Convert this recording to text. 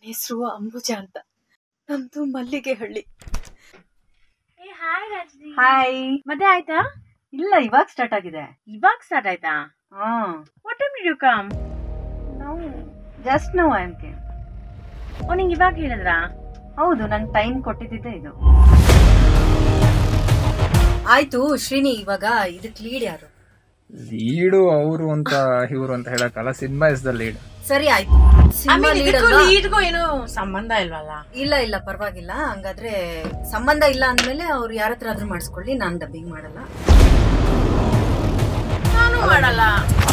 ಹೆಸರು ಅಂಬುಜ ಅಂತ ನಮ್ದು ಮಲ್ಲಿಗೆ ಹಳ್ಳಿ ಹಾಯ್ ರಾಜ್ನಿ ಹಾಯ್ ಮದ್ವೆ ಆಯ್ತಾ ಇಲ್ಲ ಇವಾಗ ಸ್ಟಾರ್ಟ್ ಆಗಿದೆ ಇವಾಗ ಸ್ಟಾರ್ಟ್ ಆಯ್ತಾ ಹಾ what time did you come ನಾವು ಜಸ್ಟ್ ನಾವು ಐ ಆಮ್ ಕೇಮ್ ಓ ನಿಂಗೆ ಇವಾಗ ಹೇಳಿದ್ರಾ ಹೌದು ನಂಗೆ ಟೈಮ್ ಕೊಟ್ಟಿದ್ದಿದ್ದೆ ಇದು ಆಯ್ತು ಶ್ರೀನಿ ಇವಾಗ ಇದಕ್ ಲೀಡ್ ಯಾರು ಲೀಡು ಅವರು ಅಂತ ಇವರು ಅಂತ ಹೇಳಕ್ಕಲ್ಲ ಸಿನಿಮಾ ಇಸ್ ದ ಲೀಡ್ ಸರಿ ಆಯ್ತು ಸಿನಿಮಾ ಲೀಡ್ ಅಲ್ವಾ ಲೀಡ್ಗೂ ಏನು ಸಂಬಂಧ ಇಲ್ವಲ್ಲ ಇಲ್ಲ ಇಲ್ಲ ಪರವಾಗಿಲ್ಲ ಹಂಗಾದ್ರೆ ಸಂಬಂಧ ಇಲ್ಲ ಅಂದ್ಮೇಲೆ ಅವ್ರು ಯಾರ ಹತ್ರ ಆದ್ರೂ ಮಾಡಿಸ್ಕೊಳ್ಳಿ ನಾನ್ ಡಬ್ಬಿಂಗ್ ಮಾಡಲ್ಲ ನಾನು ಮಾಡಲ್ಲ